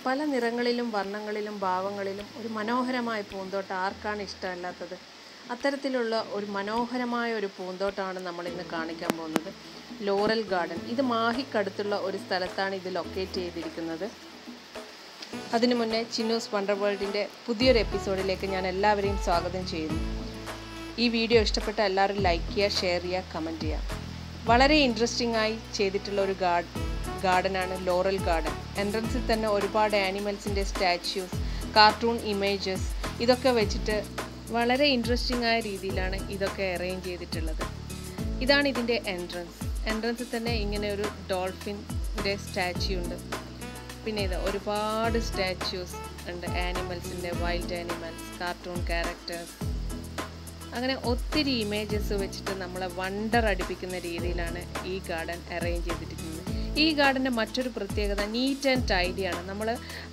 പല നിറങ്ങളിലും വർണ്ണങ്ങളിലും ഭാവങ്ങളിലും ഒരു മനോഹരമായ പൂന്തോട്ടം ആർക്കാണ് ഇഷ്ടമല്ലാത്തത് അത്തരത്തിലുള്ള ഒരു മനോഹരമായ ഒരു പൂന്തോട്ടമാണ് നമ്മൾ ഇന്ന് കാണിക്കാൻ പോകുന്നത് ലോറൽ ഗാർഡൻ ഇത് മാഹിക്കടുത്തുള്ള ഒരു സ്ഥലത്താണ് ഇത് ലൊക്കേറ്റ് ചെയ്തിരിക്കുന്നത് അതിനു മുന്നേ ചിന്നൂസ് വണ്ടർ വേൾഡിൻ്റെ പുതിയൊരു എപ്പിസോഡിലേക്ക് ഞാൻ എല്ലാവരെയും സ്വാഗതം ചെയ്യുന്നു ഈ വീഡിയോ ഇഷ്ടപ്പെട്ട എല്ലാവരും ലൈക്ക് ചെയ്യുക ഷെയർ ചെയ്യുക കമൻറ്റ് ചെയ്യുക വളരെ ഇൻട്രസ്റ്റിംഗ് ആയി ചെയ്തിട്ടുള്ള ഒരു ഗാർഡ് ഗാർഡനാണ് ലോറൽ ഗാർഡൻ എൻട്രൻസിൽ തന്നെ ഒരുപാട് ആനിമൽസിൻ്റെ സ്റ്റാച്യൂസ് കാർട്ടൂൺ ഇമേജസ് ഇതൊക്കെ വെച്ചിട്ട് വളരെ ഇൻട്രസ്റ്റിംഗ് ആയ രീതിയിലാണ് ഇതൊക്കെ അറേഞ്ച് ചെയ്തിട്ടുള്ളത് ഇതാണ് ഇതിൻ്റെ എൻട്രൻസ് എൻട്രൻസിൽ തന്നെ ഇങ്ങനെ ഒരു ഡോൾഫിൻ്റെ സ്റ്റാച്യു ഉണ്ട് പിന്നെ ഇത് ഒരുപാട് സ്റ്റാച്യൂസ് ഉണ്ട് ആനിമൽസിൻ്റെ വൈൽഡ് ആനിമൽസ് കാർട്ടൂൺ ക്യാരക്ടേഴ്സ് അങ്ങനെ ഒത്തിരി ഇമേജസ് വെച്ചിട്ട് നമ്മളെ വണ്ടർ അടിപ്പിക്കുന്ന രീതിയിലാണ് ഈ ഗാർഡൻ അറേഞ്ച് ചെയ്തിരിക്കുന്നത് ഈ ഗാർഡൻ്റെ മറ്റൊരു പ്രത്യേകത നീറ്റ് ആൻഡ് ടൈഡിയാണ് നമ്മൾ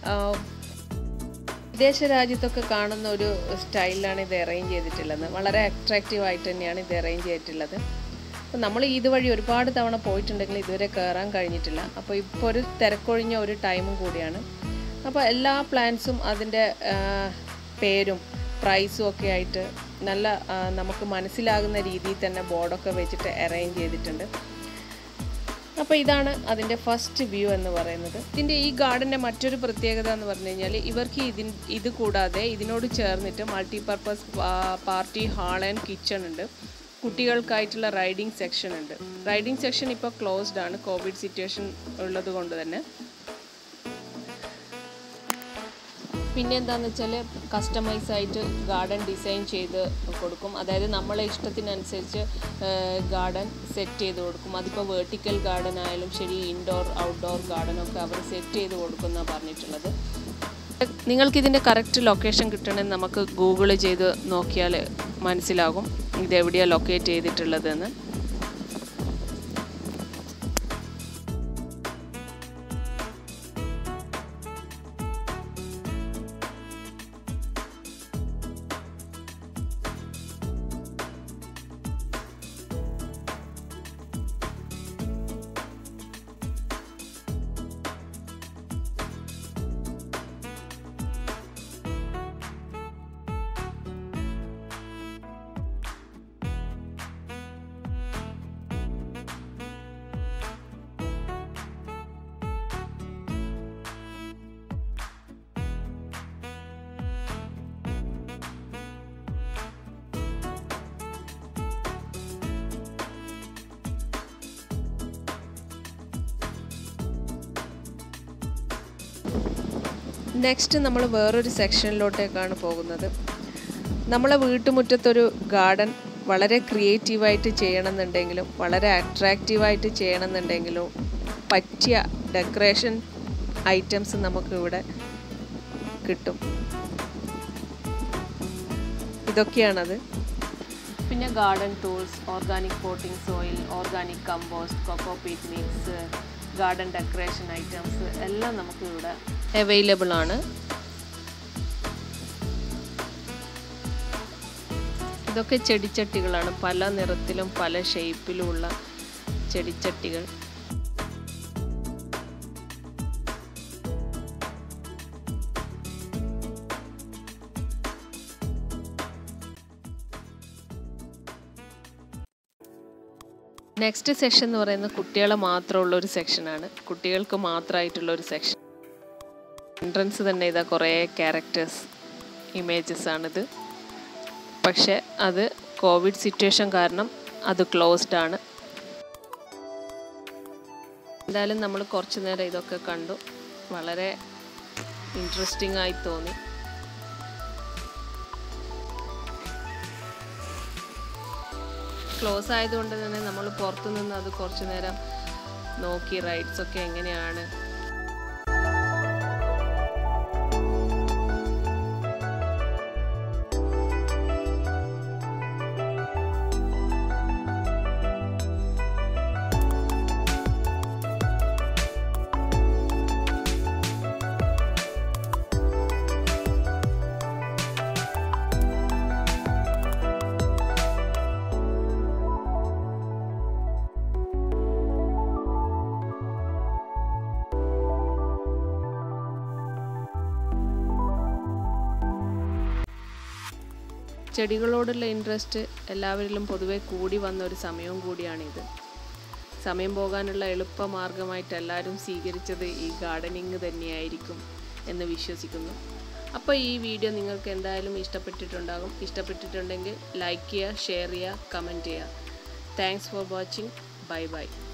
വിദേശ രാജ്യത്തൊക്കെ കാണുന്ന ഒരു സ്റ്റൈലിലാണ് ഇത് അറേഞ്ച് ചെയ്തിട്ടുള്ളത് വളരെ അട്രാക്റ്റീവ് ആയിട്ട് തന്നെയാണ് ഇത് അറേഞ്ച് ചെയ്തിട്ടുള്ളത് അപ്പോൾ നമ്മൾ ഇതുവഴി ഒരുപാട് തവണ പോയിട്ടുണ്ടെങ്കിൽ ഇതുവരെ കയറാൻ കഴിഞ്ഞിട്ടില്ല അപ്പോൾ ഇപ്പോൾ ഒരു തിരക്കൊഴിഞ്ഞ ഒരു ടൈമും കൂടിയാണ് അപ്പോൾ എല്ലാ പ്ലാൻസും അതിൻ്റെ പേരും പ്രൈസും ഒക്കെ ആയിട്ട് നല്ല നമുക്ക് മനസ്സിലാകുന്ന രീതിയിൽ തന്നെ ബോർഡൊക്കെ വെച്ചിട്ട് അറേഞ്ച് ചെയ്തിട്ടുണ്ട് അപ്പോൾ ഇതാണ് അതിൻ്റെ ഫസ്റ്റ് വ്യൂ എന്ന് പറയുന്നത് ഇതിൻ്റെ ഈ ഗാർഡൻ്റെ മറ്റൊരു പ്രത്യേകത എന്ന് പറഞ്ഞു കഴിഞ്ഞാൽ ഇവർക്ക് ഇതിൻ ഇത് കൂടാതെ ഇതിനോട് ചേർന്നിട്ട് multipurpose party hall and kitchen ഉണ്ട് കുട്ടികൾക്കായിട്ടുള്ള റൈഡിംഗ് സെക്ഷൻ ഉണ്ട് റൈഡിംഗ് സെക്ഷൻ ഇപ്പോൾ ക്ലോസ്ഡ് ആണ് കോവിഡ് സിറ്റുവേഷൻ ഉള്ളത് കൊണ്ട് തന്നെ പിന്നെ എന്താണെന്ന് വെച്ചാൽ കസ്റ്റമൈസ് ആയിട്ട് ഗാർഡൻ ഡിസൈൻ ചെയ്ത് കൊടുക്കും അതായത് നമ്മളെ ഇഷ്ടത്തിനനുസരിച്ച് ഗാർഡൻ സെറ്റ് ചെയ്ത് കൊടുക്കും അതിപ്പോൾ വേർട്ടിക്കൽ ഗാർഡൻ ആയാലും ശരി ഇൻഡോർ ഔട്ട്ഡോർ ഗാർഡനൊക്കെ അവർ സെറ്റ് ചെയ്ത് കൊടുക്കുമെന്നാണ് പറഞ്ഞിട്ടുള്ളത് നിങ്ങൾക്ക് ഇതിൻ്റെ കറക്റ്റ് ലൊക്കേഷൻ കിട്ടണമെങ്കിൽ നമുക്ക് ഗൂഗിൾ ചെയ്ത് നോക്കിയാൽ മനസ്സിലാകും ഇത് എവിടെയാണ് ലൊക്കേറ്റ് ചെയ്തിട്ടുള്ളതെന്ന് നെക്സ്റ്റ് നമ്മൾ വേറൊരു സെക്ഷനിലോട്ടേക്കാണ് പോകുന്നത് നമ്മളെ വീട്ടുമുറ്റത്തൊരു ഗാർഡൻ വളരെ ക്രിയേറ്റീവായിട്ട് ചെയ്യണമെന്നുണ്ടെങ്കിലും വളരെ അട്രാക്റ്റീവായിട്ട് ചെയ്യണമെന്നുണ്ടെങ്കിലും പറ്റിയ ഡെക്കറേഷൻ ഐറ്റംസ് നമുക്കിവിടെ കിട്ടും ഇതൊക്കെയാണത് പിന്നെ garden tools organic potting soil organic compost coco peat mix garden decoration items എല്ലാം നമുക്ക് ഇവിടെ അവൈലബിൾ ആണ് ഇതൊക്കെ ചെടിച്ചട്ടികളാണ് പല നിറത്തിലും പല ഷേപ്പിലുമുള്ള ചെടിച്ചട്ടികൾ നെക്സ്റ്റ് സെക്ഷൻ എന്ന് പറയുന്നത് കുട്ടികളെ മാത്രമുള്ള ഒരു സെക്ഷനാണ് കുട്ടികൾക്ക് മാത്രമായിട്ടുള്ള ഒരു സെക്ഷൻ എൻട്രൻസ് തന്നെ ഇതാ കുറേ ക്യാരക്ടേഴ്സ് ഇമേജസ് ആണിത് പക്ഷെ അത് കോവിഡ് സിറ്റുവേഷൻ കാരണം അത് ക്ലോസ്ഡ് ആണ് എന്തായാലും നമ്മൾ കുറച്ച് നേരം ഇതൊക്കെ കണ്ടു വളരെ ഇൻട്രസ്റ്റിംഗ് ആയി തോന്നി ക്ലോസ് ആയതുകൊണ്ട് തന്നെ നമ്മൾ പുറത്തു നിന്ന് അത് കുറച്ച് നേരം നോക്കി റൈഡ്സ് ഒക്കെ എങ്ങനെയാണ് ചെടികളോടുള്ള ഇൻട്രസ്റ്റ് എല്ലാവരിലും പൊതുവെ കൂടി വന്ന ഒരു സമയവും കൂടിയാണിത് സമയം പോകാനുള്ള എളുപ്പമാർഗമായിട്ട് എല്ലാവരും സ്വീകരിച്ചത് ഈ ഗാർഡനിങ് തന്നെയായിരിക്കും എന്ന് വിശ്വസിക്കുന്നു അപ്പോൾ ഈ വീഡിയോ നിങ്ങൾക്ക് എന്തായാലും ഇഷ്ടപ്പെട്ടിട്ടുണ്ടാകും ഇഷ്ടപ്പെട്ടിട്ടുണ്ടെങ്കിൽ ലൈക്ക് ചെയ്യുക ഷെയർ ചെയ്യുക കമൻറ്റ് ചെയ്യുക thanks for watching bye by